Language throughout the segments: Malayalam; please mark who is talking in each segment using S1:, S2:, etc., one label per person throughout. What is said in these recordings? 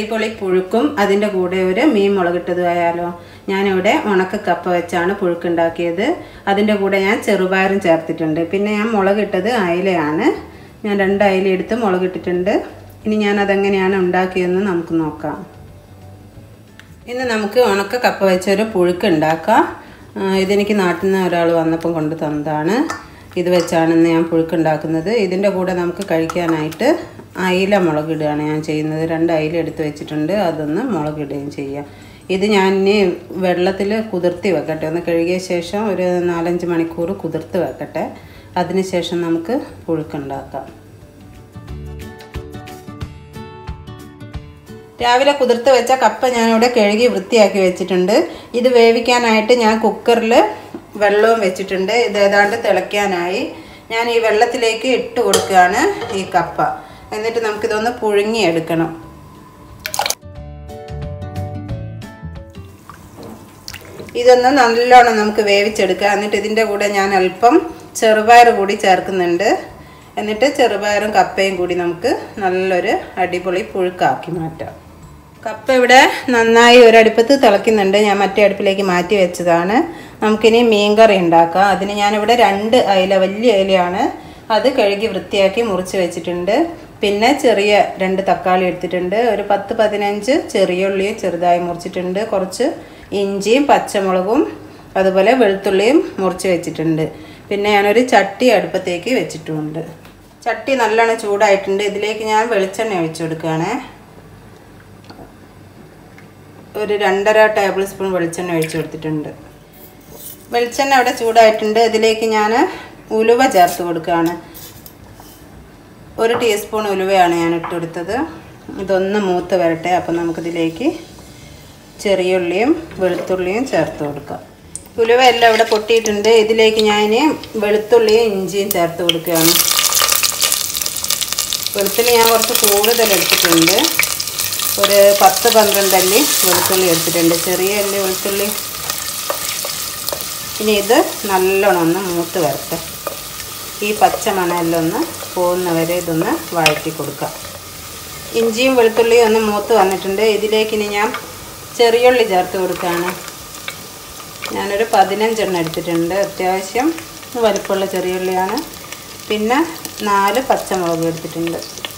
S1: അടിപൊളി പുഴുക്കും അതിൻ്റെ കൂടെ ഒരു മീൻ മുളകിട്ടതും ആയാലോ ഞാനിവിടെ ഉണക്ക കപ്പ വെച്ചാണ് പുഴുക്കുണ്ടാക്കിയത് അതിൻ്റെ കൂടെ ഞാൻ ചെറുപയറും ചേർത്തിട്ടുണ്ട് പിന്നെ ഞാൻ മുളകിട്ടത് അയിലയാണ് ഞാൻ രണ്ട് അയില എടുത്ത് മുളകിട്ടിട്ടുണ്ട് ഇനി ഞാൻ അതെങ്ങനെയാണ് ഉണ്ടാക്കിയതെന്ന് നമുക്ക് നോക്കാം ഇന്ന് നമുക്ക് ഉണക്ക കപ്പ വെച്ചൊരു പുഴുക്ക് ഉണ്ടാക്കാം ആ, ഇതെനിക്ക് നാട്ടിൽ നിന്ന് ഒരാൾ വന്നപ്പം കൊണ്ട് തന്നതാണ് ഇത് വെച്ചാണ് ഇന്ന് ഞാൻ പുഴുക്ക് ഉണ്ടാക്കുന്നത് ഇതിൻ്റെ കൂടെ നമുക്ക് കഴിക്കാനായിട്ട് അയില മുളകിടുകയാണ് ഞാൻ ചെയ്യുന്നത് രണ്ട് അയില എടുത്ത് വെച്ചിട്ടുണ്ട് അതൊന്ന് മുളകിടുകയും ചെയ്യാം ഇത് ഞാൻ ഇനി വെള്ളത്തിൽ കുതിർത്തി വെക്കട്ടെ ഒന്ന് കഴുകിയ ശേഷം ഒരു നാലഞ്ച് മണിക്കൂർ കുതിർത്ത് വെക്കട്ടെ അതിനുശേഷം നമുക്ക് പുഴുക്കുണ്ടാക്കാം രാവിലെ കുതിർത്ത് വെച്ച കപ്പ ഞാനിവിടെ കഴുകി വൃത്തിയാക്കി വെച്ചിട്ടുണ്ട് ഇത് വേവിക്കാനായിട്ട് ഞാൻ കുക്കറിൽ വെള്ളവും വെച്ചിട്ടുണ്ട് ഇത് ഏതാണ്ട് തിളയ്ക്കാനായി ഞാൻ ഈ വെള്ളത്തിലേക്ക് ഇട്ട് കൊടുക്കുകയാണ് ഈ കപ്പ എന്നിട്ട് നമുക്കിതൊന്ന് പുഴുങ്ങിയെടുക്കണം ഇതൊന്ന് നല്ലോണം നമുക്ക് വേവിച്ചെടുക്കാം എന്നിട്ട് ഇതിൻ്റെ കൂടെ ഞാൻ അല്പം ചെറുപയർ കൂടി ചേർക്കുന്നുണ്ട് എന്നിട്ട് ചെറുപയറും കപ്പയും കൂടി നമുക്ക് നല്ലൊരു അടിപൊളി പുഴുക്കാക്കി മാറ്റാം കപ്പ ഇവിടെ നന്നായി ഒരടുപ്പത്ത് തിളയ്ക്കുന്നുണ്ട് ഞാൻ മറ്റേ അടുപ്പിലേക്ക് മാറ്റി വെച്ചതാണ് നമുക്കിനി മീൻകറി ഉണ്ടാക്കാം അതിന് ഞാനിവിടെ രണ്ട് അയില വലിയ അയിലയാണ് അത് കഴുകി വൃത്തിയാക്കി മുറിച്ച് വെച്ചിട്ടുണ്ട് പിന്നെ ചെറിയ രണ്ട് തക്കാളി എടുത്തിട്ടുണ്ട് ഒരു പത്ത് പതിനഞ്ച് ചെറിയ ഉള്ളിയും ചെറുതായി മുറിച്ചിട്ടുണ്ട് കുറച്ച് ഇഞ്ചിയും പച്ചമുളകും അതുപോലെ വെളുത്തുള്ളിയും മുറിച്ച് വെച്ചിട്ടുണ്ട് പിന്നെ ഞാനൊരു ചട്ടി അടുപ്പത്തേക്ക് വെച്ചിട്ടുമുണ്ട് ചട്ടി നല്ലോണം ചൂടായിട്ടുണ്ട് ഇതിലേക്ക് ഞാൻ വെളിച്ചെണ്ണ ഒഴിച്ചു കൊടുക്കുകയാണേ ഒരു രണ്ടര ടേബിൾ സ്പൂൺ വെളിച്ചെണ്ണ ഒഴിച്ചു കൊടുത്തിട്ടുണ്ട് വെളിച്ചെണ്ണ അവിടെ ചൂടായിട്ടുണ്ട് ഇതിലേക്ക് ഞാൻ ഉലുവ ചേർത്ത് കൊടുക്കുകയാണ് ഒരു ടീസ്പൂൺ ഉലുവയാണ് ഞാൻ ഇട്ട് കൊടുത്തത് ഇതൊന്ന് മൂത്ത് വരട്ടെ അപ്പം നമുക്കിതിലേക്ക് ചെറിയ ഉള്ളിയും വെളുത്തുള്ളിയും ചേർത്ത് കൊടുക്കാം ഉലുവ എല്ലാം ഇവിടെ പൊട്ടിയിട്ടുണ്ട് ഇതിലേക്ക് ഞാൻ വെളുത്തുള്ളിയും ഇഞ്ചിയും ചേർത്ത് കൊടുക്കുകയാണ് വെളുത്തുള്ളി ഞാൻ കുറച്ച് കൂടുതൽ എടുത്തിട്ടുണ്ട് ഒരു പത്ത് പന്ത്രണ്ട് അല്ലി വെളുത്തുള്ളി എടുത്തിട്ടുണ്ട് ചെറിയ അല്ലി വെളുത്തുള്ളി ഇനി ഇത് നല്ലോണം ഒന്ന് മൂത്ത് വരട്ടെ ഈ പച്ച മണമെല്ലാം ഒന്ന് പോകുന്നവരെ ഇതൊന്ന് വഴറ്റി കൊടുക്കാം ഇഞ്ചിയും വെളുത്തുള്ളിയും ഒന്ന് മൂത്ത് വന്നിട്ടുണ്ട് ഇതിലേക്ക് ഇനി ഞാൻ ചെറിയുള്ളി ചേർത്ത് കൊടുക്കുകയാണ് ഞാനൊരു പതിനഞ്ചെണ്ണം എടുത്തിട്ടുണ്ട് അത്യാവശ്യം വലിപ്പമുള്ള ചെറിയുള്ളിയാണ് പിന്നെ നാല് പച്ചമുളക് എടുത്തിട്ടുണ്ട്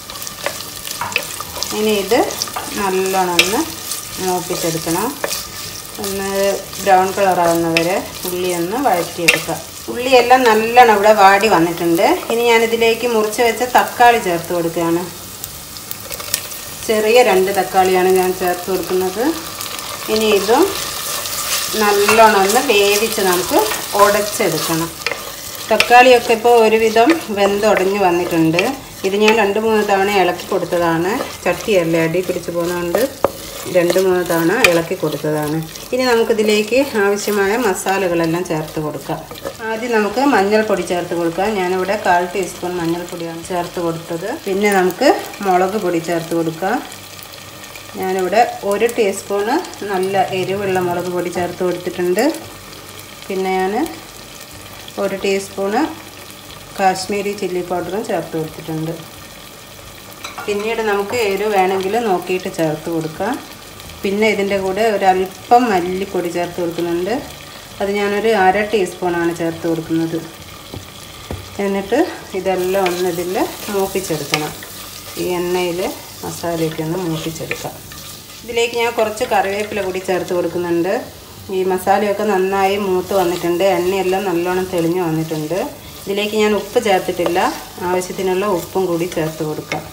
S1: ഇനി ഇത് നല്ലോണം ഒന്ന് മൂപ്പിച്ചെടുക്കണം ഒന്ന് ബ്രൗൺ കളറാവുന്ന വരെ ഉള്ളി ഒന്ന് വഴറ്റിയെടുക്കാം ഉള്ളിയെല്ലാം നല്ലോണം ഇവിടെ വാടി വന്നിട്ടുണ്ട് ഇനി ഞാനിതിലേക്ക് മുറിച്ച് വെച്ച തക്കാളി ചേർത്ത് കൊടുക്കുകയാണ് ചെറിയ രണ്ട് തക്കാളിയാണ് ഞാൻ ചേർത്ത് കൊടുക്കുന്നത് ഇനി ഇതും നല്ലോണം ഒന്ന് വേവിച്ച് നമുക്ക് ഉടച്ചെടുക്കണം തക്കാളിയൊക്കെ ഇപ്പോൾ ഒരുവിധം വെന്തുടഞ്ഞ് വന്നിട്ടുണ്ട് ഇത് ഞാൻ രണ്ട് മൂന്ന് തവണ ഇളക്കി കൊടുത്തതാണ് ചട്ടിയല്ലേ അടി പിടിച്ച് പോകുന്നതുകൊണ്ട് രണ്ട് മൂന്ന് തവണ ഇളക്കി കൊടുത്തതാണ് ഇനി നമുക്കിതിലേക്ക് ആവശ്യമായ മസാലകളെല്ലാം ചേർത്ത് കൊടുക്കാം ആദ്യം നമുക്ക് മഞ്ഞൾപ്പൊടി ചേർത്ത് കൊടുക്കാം ഞാനിവിടെ കാൽ ടീസ്പൂൺ മഞ്ഞൾപ്പൊടിയാണ് ചേർത്ത് കൊടുത്തത് പിന്നെ നമുക്ക് മുളക് പൊടി ചേർത്ത് കൊടുക്കാം ഞാനിവിടെ ഒരു ടീസ്പൂണ് നല്ല എരിവുള്ള മുളക് പൊടി ചേർത്ത് കൊടുത്തിട്ടുണ്ട് പിന്നെ ഞാൻ ഒരു ടീസ്പൂണ് കാശ്മീരി ചില്ലി പൗഡറും ചേർത്ത് കൊടുത്തിട്ടുണ്ട് പിന്നീട് നമുക്ക് എരിവ് വേണമെങ്കിൽ നോക്കിയിട്ട് ചേർത്ത് കൊടുക്കാം പിന്നെ ഇതിൻ്റെ കൂടെ ഒരല്പം മല്ലിപ്പൊടി ചേർത്ത് കൊടുക്കുന്നുണ്ട് അത് ഞാനൊരു അര ടീസ്പൂണാണ് ചേർത്ത് കൊടുക്കുന്നത് എന്നിട്ട് ഇതെല്ലാം ഒന്ന് ഇതിൽ മൂപ്പിച്ചെടുക്കണം ഈ എണ്ണയിൽ മസാലയൊക്കെ ഒന്ന് മൂപ്പിച്ചെടുക്കാം ഇതിലേക്ക് ഞാൻ കുറച്ച് കറിവേപ്പില കൂടി ചേർത്ത് കൊടുക്കുന്നുണ്ട് ഈ മസാലയൊക്കെ നന്നായി മൂത്ത് വന്നിട്ടുണ്ട് എണ്ണയെല്ലാം നല്ലോണം തെളിഞ്ഞ് വന്നിട്ടുണ്ട് ഇതിലേക്ക് ഞാൻ ഉപ്പ് ചേർത്തിട്ടില്ല ആവശ്യത്തിനുള്ള ഉപ്പും കൂടി ചേർത്ത് കൊടുക്കാം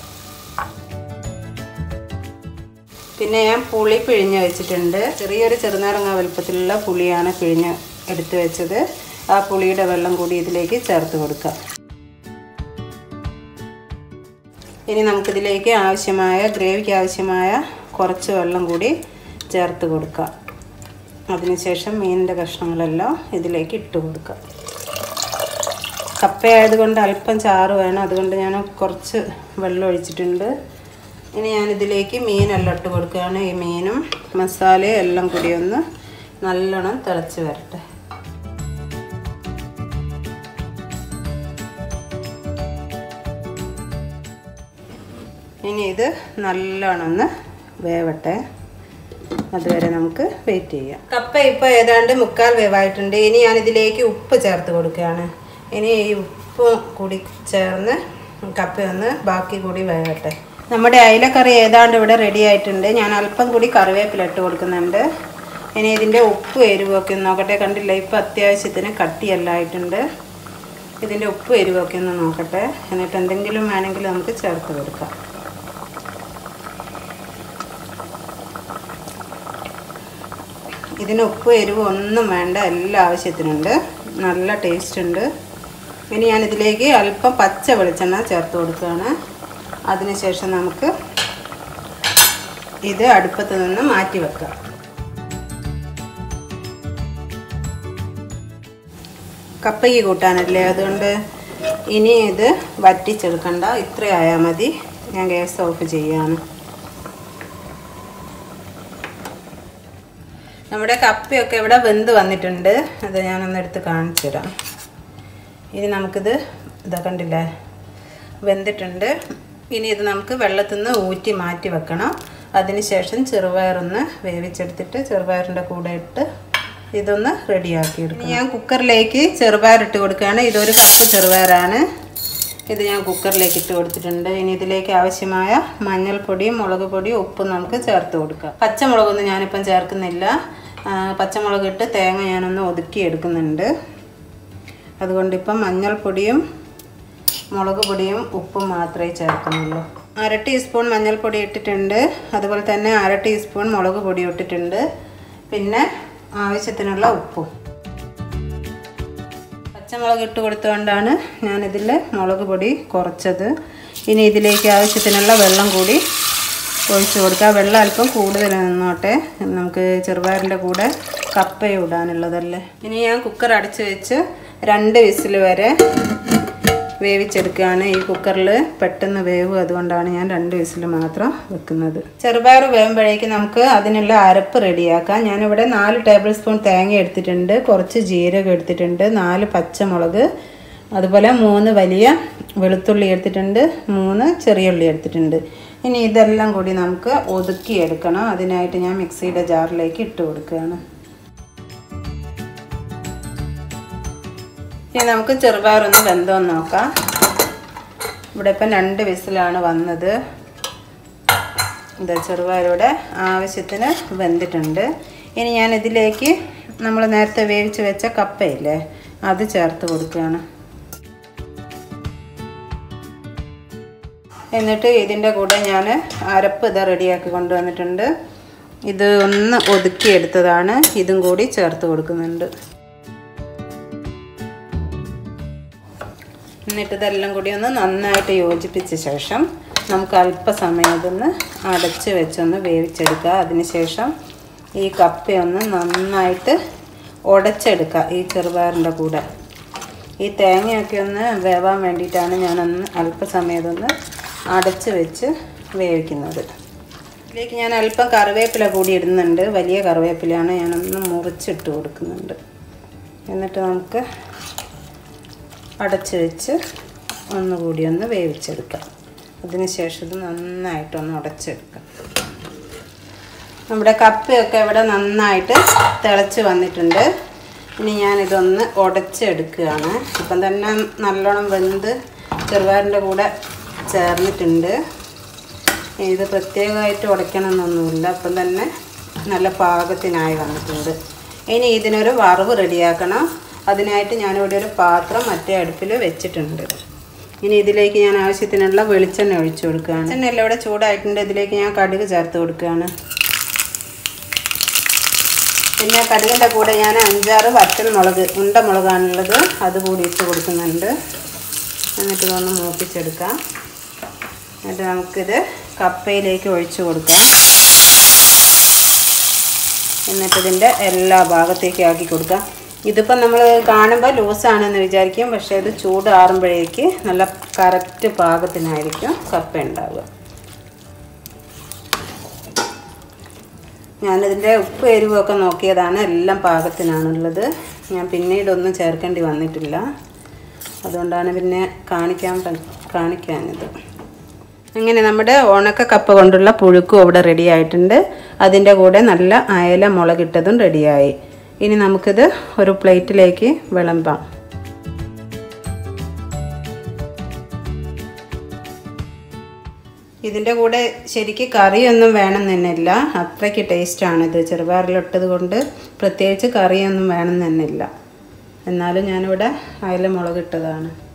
S1: പിന്നെ ഞാൻ പുളി പിഴിഞ്ഞ് വെച്ചിട്ടുണ്ട് ചെറിയൊരു ചെറുനാരങ്ങ വലുപ്പത്തിലുള്ള പുളിയാണ് പിഴിഞ്ഞ് എടുത്ത് വെച്ചത് ആ പുളിയുടെ വെള്ളം കൂടി ഇതിലേക്ക് ചേർത്ത് കൊടുക്കാം ഇനി നമുക്കിതിലേക്ക് ആവശ്യമായ ഗ്രേവിക്ക് ആവശ്യമായ കുറച്ച് വെള്ളം കൂടി ചേർത്ത് കൊടുക്കാം അതിനുശേഷം മീനിൻ്റെ കഷ്ണങ്ങളെല്ലാം ഇതിലേക്ക് ഇട്ട് കൊടുക്കാം കപ്പയായതുകൊണ്ട് അല്പം ചാറ് വേണം അതുകൊണ്ട് ഞാൻ കുറച്ച് വെള്ളം ഒഴിച്ചിട്ടുണ്ട് ഇനി ഞാനിതിലേക്ക് മീനെല്ലാം ഇട്ട് കൊടുക്കുകയാണ് ഈ മീനും മസാലയും എല്ലാം കൂടി ഒന്ന് നല്ലോണം തിളച്ച് വരട്ടെ ഇനി ഇത് നല്ലോണം ഒന്ന് വേവട്ടെ അതുവരെ നമുക്ക് വെയിറ്റ് ചെയ്യാം കപ്പ ഇപ്പോൾ ഏതാണ്ട് മുക്കാൽ വേവായിട്ടുണ്ട് ഇനി ഞാൻ ഇതിലേക്ക് ഉപ്പ് ചേർത്ത് കൊടുക്കുകയാണ് ഇനി ഈ ഉപ്പും കൂടി ചേർന്ന് കപ്പ ഒന്ന് ബാക്കി കൂടി വേവട്ടെ നമ്മുടെ അയിലക്കറി ഏതാണ്ട് ഇവിടെ റെഡി ആയിട്ടുണ്ട് ഞാൻ അല്പം കൂടി കറിവേപ്പില ഇട്ട് കൊടുക്കുന്നുണ്ട് ഇനി ഇതിൻ്റെ ഉപ്പ് എരിവൊക്കെ ഒന്ന് നോക്കട്ടെ കണ്ടില്ല ഇപ്പം അത്യാവശ്യത്തിന് കട്ടിയെല്ലാം ആയിട്ടുണ്ട് ഇതിൻ്റെ ഉപ്പ് എരിവൊക്കെ ഒന്ന് നോക്കട്ടെ എന്നിട്ട് എന്തെങ്കിലും വേണമെങ്കിൽ നമുക്ക് ചേർത്ത് കൊടുക്കാം ഇതിന് ഉപ്പ് എരിവ് ഒന്നും വേണ്ട എല്ലാ ആവശ്യത്തിനുണ്ട് നല്ല ടേസ്റ്റ് ഉണ്ട് ഇനി ഞാൻ ഇതിലേക്ക് അല്പം പച്ച വെളിച്ചെണ്ണ ചേർത്ത് കൊടുക്കുകയാണ് അതിനുശേഷം നമുക്ക് ഇത് അടുപ്പത്ത് നിന്ന് മാറ്റി വെക്കാം കപ്പയ്ക്ക് കൂട്ടാനല്ലേ അതുകൊണ്ട് ഇനി ഇത് വറ്റിച്ചെടുക്കണ്ട ഇത്രയായാൽ മതി ഞാൻ ഗ്യാസ് ഓഫ് ചെയ്യാണ് നമ്മുടെ കപ്പയൊക്കെ ഇവിടെ വെന്ത് വന്നിട്ടുണ്ട് അത് ഞാനൊന്ന് എടുത്ത് കാണിച്ചു തരാം ഇനി നമുക്കിത് ഇതാ കണ്ടില്ലേ വെന്തിട്ടുണ്ട് ഇനി ഇത് നമുക്ക് വെള്ളത്തിൽ നിന്ന് ഊറ്റി മാറ്റി വെക്കണം അതിനുശേഷം ചെറുപയറൊന്ന് വേവിച്ചെടുത്തിട്ട് ചെറുപയറിൻ്റെ കൂടെ ഇട്ട് ഇതൊന്ന് റെഡിയാക്കി എടുക്കും ഞാൻ കുക്കറിലേക്ക് ചെറുപയർ ഇട്ട് കൊടുക്കുകയാണ് ഇതൊരു കപ്പ് ചെറുപയറാണ് ഇത് ഞാൻ കുക്കറിലേക്ക് ഇട്ട് കൊടുത്തിട്ടുണ്ട് ഇനി ഇതിലേക്ക് ആവശ്യമായ മഞ്ഞൾപ്പൊടിയും മുളക് പൊടിയും ഉപ്പും നമുക്ക് ചേർത്ത് കൊടുക്കാം പച്ചമുളകൊന്നും ഞാനിപ്പം ചേർക്കുന്നില്ല ആ, പച്ചമുളക് ഇട്ട് തേങ്ങ ഞാനൊന്ന് ഒതുക്കി എടുക്കുന്നുണ്ട് അതുകൊണ്ട് ഇപ്പം മഞ്ഞൾപ്പൊടിയും മുളക് പൊടിയും ഉപ്പും മാത്രമേ ചേർക്കുന്നുള്ളൂ അര ടീസ്പൂൺ മഞ്ഞൾപ്പൊടി ഇട്ടിട്ടുണ്ട് അതുപോലെ തന്നെ അര ടീസ്പൂൺ മുളക് പൊടി ഇട്ടിട്ടുണ്ട് പിന്നെ ആവശ്യത്തിനുള്ള ഉപ്പും പച്ചമുളക് ഇട്ട് കൊടുത്തുകൊണ്ടാണ് ഞാനിതിൽ മുളക് പൊടി കുറച്ചത് ഇനി ഇതിലേക്ക് ആവശ്യത്തിനുള്ള വെള്ളം കൂടി ഒഴിച്ചു കൊടുക്കുക വെള്ളം അല്പം കൂടുതൽ നിന്നോട്ടെ നമുക്ക് ചെറുപയറിൻ്റെ കൂടെ കപ്പ ഇടാനുള്ളതല്ലേ ഇനി ഞാൻ കുക്കർ അടച്ച് വെച്ച് രണ്ട് വിസിൽ വരെ വേവിച്ചെടുക്കുകയാണ് ഈ കുക്കറിൽ പെട്ടെന്ന് വേവ് അതുകൊണ്ടാണ് ഞാൻ രണ്ട് വിസിൽ മാത്രം വെക്കുന്നത് ചെറുപയർ വേവുമ്പോഴേക്ക് നമുക്ക് അതിനുള്ള അരപ്പ് റെഡിയാക്കാം ഞാനിവിടെ നാല് ടേബിൾ സ്പൂൺ തേങ്ങ എടുത്തിട്ടുണ്ട് കുറച്ച് ജീരകം എടുത്തിട്ടുണ്ട് നാല് പച്ചമുളക് അതുപോലെ മൂന്ന് വലിയ വെളുത്തുള്ളി എടുത്തിട്ടുണ്ട് മൂന്ന് ചെറിയ ഉള്ളി എടുത്തിട്ടുണ്ട് ഇനി ഇതെല്ലാം കൂടി നമുക്ക് ഒതുക്കി എടുക്കണം അതിനായിട്ട് ഞാൻ മിക്സിയുടെ ജാറിലേക്ക് ഇട്ട് കൊടുക്കുകയാണ് ഇനി നമുക്ക് ചെറുപയറൊന്ന് വെന്തോന്ന് നോക്കാം ഇവിടെ ഇപ്പം രണ്ട് വിസിലാണ് വന്നത് ഇത് ചെറുപയറൂടെ ആവശ്യത്തിന് വെന്തിട്ടുണ്ട് ഇനി ഞാൻ ഇതിലേക്ക് നമ്മൾ നേരത്തെ വേവിച്ച് വെച്ച കപ്പയില്ലേ അത് ചേർത്ത് കൊടുക്കുകയാണ് എന്നിട്ട് ഇതിൻ്റെ കൂടെ ഞാൻ അരപ്പ് ഇത് റെഡിയാക്കി കൊണ്ടുവന്നിട്ടുണ്ട് ഇത് ഒന്ന് ഒതുക്കിയെടുത്തതാണ് ഇതും കൂടി ചേർത്ത് കൊടുക്കുന്നുണ്ട് എന്നിട്ട് ഇതെല്ലാം കൂടി ഒന്ന് നന്നായിട്ട് യോജിപ്പിച്ച ശേഷം നമുക്ക് അല്പസമയം ഇതൊന്ന് അടച്ച് വെച്ചൊന്ന് വേവിച്ചെടുക്കുക അതിനുശേഷം ഈ കപ്പയൊന്ന് നന്നായിട്ട് ഉടച്ചെടുക്കുക ഈ ചെറുപയറിൻ്റെ കൂടെ ഈ തേങ്ങയൊക്കെ ഒന്ന് വേവാൻ വേണ്ടിയിട്ടാണ് ഞാനൊന്ന് അല്പസമയം ഇതൊന്ന് അടച്ച് വെച്ച് വേവിക്കുന്നത് ഇതിലേക്ക് ഞാൻ അല്പം കറിവേപ്പില കൂടി ഇടുന്നുണ്ട് വലിയ കറിവേപ്പിലയാണ് ഞാനൊന്ന് മുറിച്ചിട്ട് കൊടുക്കുന്നുണ്ട് എന്നിട്ട് നമുക്ക് അടച്ച് വെച്ച് ഒന്നുകൂടി ഒന്ന് വേവിച്ചെടുക്കാം അതിനുശേഷം ഇത് നന്നായിട്ടൊന്ന് ഉടച്ചെടുക്കാം നമ്മുടെ കപ്പയൊക്കെ ഇവിടെ നന്നായിട്ട് തിളച്ച് വന്നിട്ടുണ്ട് ഇനി ഞാനിതൊന്ന് ഉടച്ചെടുക്കുകയാണ് ഇപ്പം തന്നെ നല്ലോണം വെന്ത് ചെറുപയറിൻ്റെ കൂടെ ചേർന്നിട്ടുണ്ട് ഇത് പ്രത്യേകമായിട്ട് ഉടയ്ക്കണമെന്നൊന്നുമില്ല അപ്പം തന്നെ നല്ല പാകത്തിനായി വന്നിട്ടുണ്ട് ഇനി ഇതിനൊരു വറവ് റെഡിയാക്കണം അതിനായിട്ട് ഞാനിവിടെ ഒരു പാത്രം മറ്റേ അടുപ്പിൽ വെച്ചിട്ടുണ്ട് ഇനി ഇതിലേക്ക് ഞാൻ ആവശ്യത്തിനുള്ള വെളിച്ചെണ്ണ ഒഴിച്ചു കൊടുക്കുകയാണ് വെളിച്ചെണ്ണ എല്ലാം ഇവിടെ ചൂടായിട്ടുണ്ട് ഇതിലേക്ക് ഞാൻ കടുക് ചേർത്ത് കൊടുക്കുകയാണ് പിന്നെ കടുകിൻ്റെ കൂടെ ഞാൻ അഞ്ചാറ് വറ്റൽ മുളക് ഉണ്ട മുളകാണുള്ളത് അത് കൂടി ഇട്ട് കൊടുക്കുന്നുണ്ട് എന്നിട്ട് ഇതൊന്ന് മൂപ്പിച്ചെടുക്കാം എന്നിട്ട് നമുക്കിത് കപ്പയിലേക്ക് ഒഴിച്ചു കൊടുക്കാം എന്നിട്ട് ഇതിൻ്റെ എല്ലാ ഭാഗത്തേക്കും ആക്കി കൊടുക്കാം ഇതിപ്പം നമ്മൾ കാണുമ്പോൾ ലൂസാണെന്ന് വിചാരിക്കും പക്ഷേ ഇത് ചൂടാറുമ്പോഴേക്ക് നല്ല കറക്റ്റ് പാകത്തിനായിരിക്കും കപ്പ ഉണ്ടാവുക ഞാനിതിൻ്റെ ഉപ്പ് എരിവൊക്കെ നോക്കിയതാണ് എല്ലാം പാകത്തിനാണുള്ളത് ഞാൻ പിന്നീടൊന്നും ചേർക്കേണ്ടി വന്നിട്ടില്ല അതുകൊണ്ടാണ് പിന്നെ കാണിക്കാൻ പ- കാണിക്കാനിത് അങ്ങനെ നമ്മുടെ ഉണക്ക കപ്പ കൊണ്ടുള്ള പുഴുക്കും ഇവിടെ റെഡി ആയിട്ടുണ്ട് അതിൻ്റെ കൂടെ നല്ല അയല മുളകിട്ടതും റെഡിയായി ഇനി നമുക്കിത് ഒരു പ്ലേറ്റിലേക്ക് വിളമ്പാം ഇതിൻ്റെ കൂടെ ശരിക്ക് കറിയൊന്നും വേണമെന്നില്ല അത്രയ്ക്ക് ടേസ്റ്റാണിത് ചെറുപയറിലിട്ടത് കൊണ്ട് പ്രത്യേകിച്ച് കറിയൊന്നും വേണമെന്നില്ല എന്നാലും ഞാനിവിടെ അയല മുളകിട്ടതാണ്